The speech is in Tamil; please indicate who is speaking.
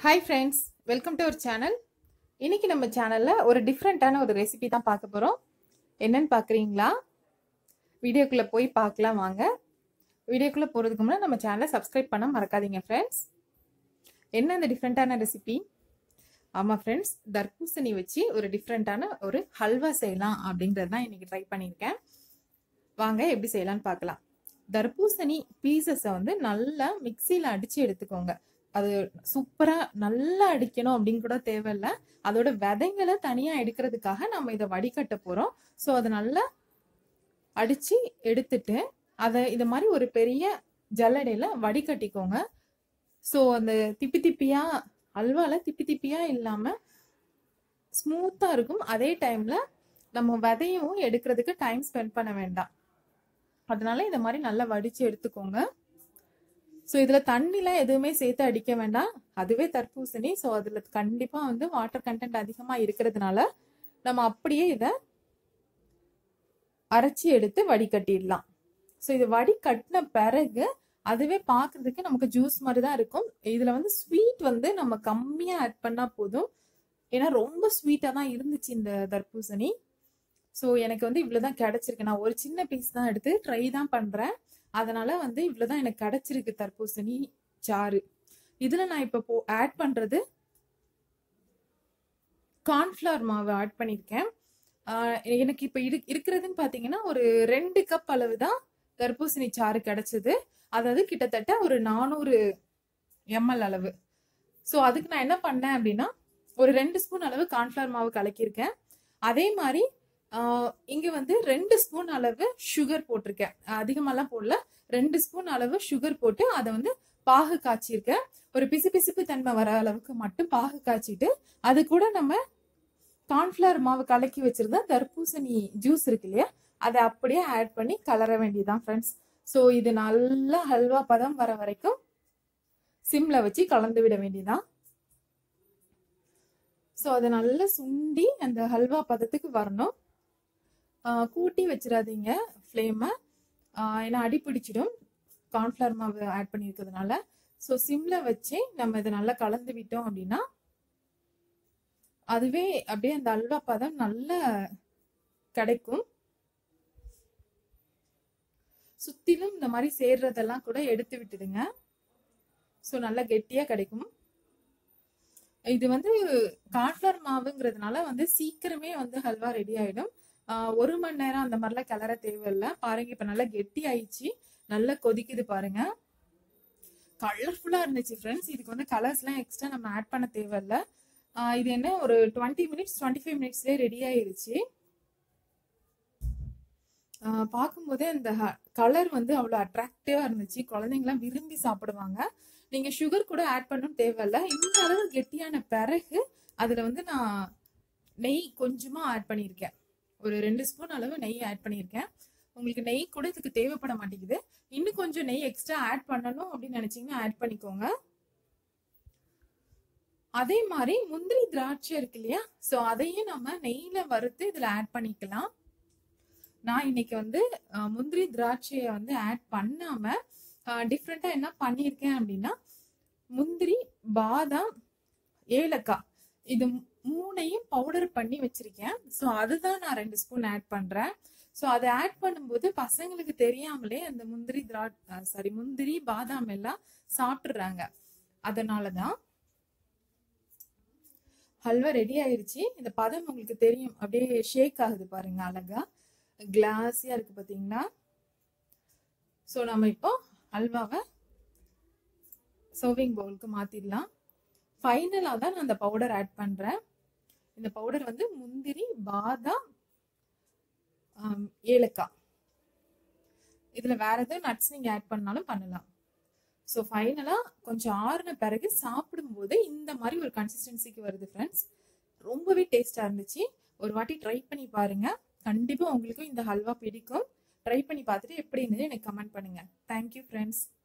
Speaker 1: hi friends welcome to our channel இன்னைக்கு நம்ம சேனலில் ஒரு டிஃப்ரெண்ட்டான ஒரு ரெசிபி தான் பார்க்க போகிறோம் என்னன்னு பார்க்குறீங்களா வீடியோக்குள்ளே போய் பார்க்கலாம் வாங்க வீடியோக்குள்ளே போகிறதுக்கு முன்னாடி நம்ம சேனலை சப்ஸ்கிரைப் பண்ண மறக்காதீங்க ஃப்ரெண்ட்ஸ் என்ன இந்த டிஃப்ரெண்ட்டான ரெசிபி ஆமாம் ஃப்ரெண்ட்ஸ் தர்பூசணி வச்சு ஒரு டிஃப்ரெண்ட்டான ஒரு ஹல்வா செய்யலாம் அப்படிங்கிறது தான் இன்றைக்கி ட்ரை பண்ணியிருக்கேன் வாங்க எப்படி செய்யலாம்னு பார்க்கலாம் தர்பூசணி பீசஸை வந்து நல்லா மிக்சியில் அடித்து எடுத்துக்கோங்க அது சூப்பராக நல்லா அடிக்கணும் அப்படின்னு கூட தேவையில்ல அதோட விதைங்களை தனியாக எடுக்கிறதுக்காக நம்ம இதை வடிகட்ட போகிறோம் ஸோ அதை நல்லா அடித்து எடுத்துட்டு அதை இது மாதிரி ஒரு பெரிய ஜல்லடையில் வடிகட்டிக்கோங்க ஸோ அந்த திப்பி திப்பியாக அல்வாவில் திப்பி திப்பியாக இல்லாமல் ஸ்மூத்தாக இருக்கும் அதே டைமில் நம்ம விதையும் எடுக்கிறதுக்கு டைம் ஸ்பெண்ட் பண்ண வேண்டாம் அதனால இந்த மாதிரி நல்லா வடித்து எடுத்துக்கோங்க ஸோ இதில் தண்ணிலாம் எதுவுமே சேர்த்து அடிக்க வேண்டாம் அதுவே தர்பூசணி ஸோ அதில் கண்டிப்பாக வந்து வாட்டர் கண்டென்ட் அதிகமாக இருக்கிறதுனால நம்ம அப்படியே இதை அரைச்சி எடுத்து வடிகட்டிடலாம் ஸோ இது வடிகட்டின பிறகு அதுவே பார்க்கறதுக்கு நமக்கு ஜூஸ் மாதிரி தான் இருக்கும் இதில் வந்து ஸ்வீட் வந்து நம்ம கம்மியாக ஆட் பண்ணால் போதும் ஏன்னா ரொம்ப ஸ்வீட்டாக தான் இருந்துச்சு இந்த தர்பூசணி ஸோ எனக்கு வந்து இவ்வளோ தான் கிடச்சிருக்கு நான் ஒரு சின்ன பீஸ் தான் எடுத்து ட்ரை தான் பண்ணுறேன் அதனால வந்து இவ்வளோதான் எனக்கு கிடச்சிருக்கு தர்பூசணி சாறு இதில் நான் இப்போ போ ஆட் பண்ணுறது கார்ன்ஃப்ளவர் மாவு ஆட் பண்ணியிருக்கேன் எனக்கு இப்போ இரு இருக்கிறதுன்னு பார்த்தீங்கன்னா ஒரு ரெண்டு கப் அளவு தான் தர்பூசணி சாறு கிடச்சிது அதாவது கிட்டத்தட்ட ஒரு நானூறு எம்எல் அளவு ஸோ அதுக்கு நான் என்ன பண்ணேன் அப்படின்னா ஒரு ரெண்டு ஸ்பூன் அளவு கார்ன்ஃப்ளவர் மாவு கலக்கியிருக்கேன் அதே மாதிரி இங்கே வந்து ரெண்டு ஸ்பூன் அளவு சுகர் போட்டிருக்கேன் அதிகமாலாம் போடல ரெண்டு ஸ்பூன் அளவு சுகர் போட்டு அதை வந்து பாகு காய்ச்சிருக்கேன் ஒரு பிசு பிசுப்பு தன்மை வர அளவுக்கு மட்டும் பாகு காய்ச்சிட்டு அது கூட நம்ம கார்ன்ஃப்ளவர் மாவு கலக்கி வச்சிருந்த தர்பூசணி ஜூஸ் இருக்கு இல்லையா அதை அப்படியே ஆட் பண்ணி கலர வேண்டியதுதான் ஃப்ரெண்ட்ஸ் ஸோ இது நல்லா ஹல்வா பதம் வர வரைக்கும் சிம்ல வச்சு கலந்து விட வேண்டியதான் ஸோ அதை நல்லா சுண்டி அந்த ஹல்வா பதத்துக்கு வரணும் கூட்டி வச்சிடாதீங்க ஃப்ளேமை ஏன்னா அடி பிடிச்சிடும் கார்ன்ஃப்ளவர் மாவு ஆட் பண்ணியிருக்கிறதுனால ஸோ சிம்மில் வச்சு நம்ம இதை நல்லா கலந்து விட்டோம் அப்படின்னா அதுவே அப்படியே அந்த அல்வா பதம் நல்லா கிடைக்கும் சுத்திலும் இந்த மாதிரி சேர்றதெல்லாம் கூட எடுத்து விட்டுடுங்க ஸோ நல்லா கெட்டியாக கிடைக்கும் இது வந்து கார்ன்ஃப்ளவர் மாவுங்கிறதுனால வந்து சீக்கிரமே வந்து ஹல்வா ரெடி ஆயிடும் ஒரு மணி நேரம் அந்த மாதிரிலாம் கிளற தேவையில்லை பாருங்க இப்போ நல்லா கெட்டி ஆயிடுச்சு நல்லா கொதிக்குது பாருங்க கலர்ஃபுல்லாக இருந்துச்சு ஃப்ரெண்ட்ஸ் இதுக்கு வந்து கலர்ஸ்லாம் எக்ஸ்ட்ரா நம்ம ஆட் பண்ண தேவையில்ல இது என்ன ஒரு டுவெண்ட்டி மினிட்ஸ் டுவெண்ட்டி ஃபைவ் மினிட்ஸ்லேயே ரெடி ஆயிருச்சு பார்க்கும்போதே அந்த கலர் வந்து அவ்வளோ அட்ராக்டிவாக இருந்துச்சு குழந்தைங்களாம் விரும்பி சாப்பிடுவாங்க நீங்கள் சுகர் கூட ஆட் பண்ணணும் தேவையில்ல இந்த அளவு கெட்டியான பிறகு அதில் வந்து நான் நெய் கொஞ்சமாக ஆட் பண்ணியிருக்கேன் ஒரு ரெண்டு ஸ்பூன் அளவு நெய் ஆட் பண்ணியிருக்கேன் உங்களுக்கு நெய் கூட இதுக்கு தேவைப்பட மாட்டேங்குது இன்னும் கொஞ்சம் நெய் எக்ஸ்ட்ரா ஆட் பண்ணணும் அப்படின்னு நினைச்சீங்கன்னா ஆட் பண்ணிக்கோங்க அதே மாதிரி முந்திரி திராட்சை இருக்கு இல்லையா ஸோ அதையும் நம்ம நெய்யில் வறுத்து இதில் ஆட் பண்ணிக்கலாம் நான் இன்னைக்கு வந்து முந்திரி திராட்சையை வந்து ஆட் பண்ணாம டிஃப்ரெண்ட்டாக என்ன பண்ணியிருக்கேன் அப்படின்னா முந்திரி பாதாம் ஏலக்காய் இது மூணையும் பவுடர் பண்ணி வச்சிருக்கேன் ஸோ அதுதான் நான் ரெண்டு ஸ்பூன் ஆட் பண்றேன் ஸோ அதை ஆட் பண்ணும்போது பசங்களுக்கு தெரியாமலே அந்த முந்திரி திரா சாரி முந்திரி பாதாம் எல்லாம் சாப்பிட்றாங்க அதனால தான் ஹல்வா ரெடி ஆயிருச்சு இந்த பதம் உங்களுக்கு தெரியும் அப்படியே ஷேக் ஆகுது பாருங்க அழகா கிளாஸியா இருக்கு பார்த்தீங்களா ஸோ நம்ம இப்போ ஹல்வாவை சர்விங் பவுலுக்கு மாத்திடலாம் ஃபைனலாக தான் நான் அந்த பவுடர் ஆட் பண்ணுறேன் இந்த பவுடர் வந்து முந்திரி பாதாம் ஏலக்காய் இதில் வேற எதுவும் நட்ஸ் நீங்கள் ஆட் பண்ணாலும் பண்ணலாம் ஸோ ஃபைனலாக கொஞ்சம் ஆறுன பிறகு சாப்பிடும்போது இந்த மாதிரி ஒரு கன்சிஸ்டன்சிக்கு வருது ஃப்ரெண்ட்ஸ் ரொம்பவே டேஸ்டாக இருந்துச்சு ஒரு வாட்டி ட்ரை பண்ணி பாருங்க கண்டிப்பாக உங்களுக்கும் இந்த ஹல்வா பிடிக்கும் ட்ரை பண்ணி பார்த்துட்டு எப்படி இருந்தது எனக்கு கமெண்ட் பண்ணுங்கள் தேங்க்யூ ஃப்ரெண்ட்ஸ்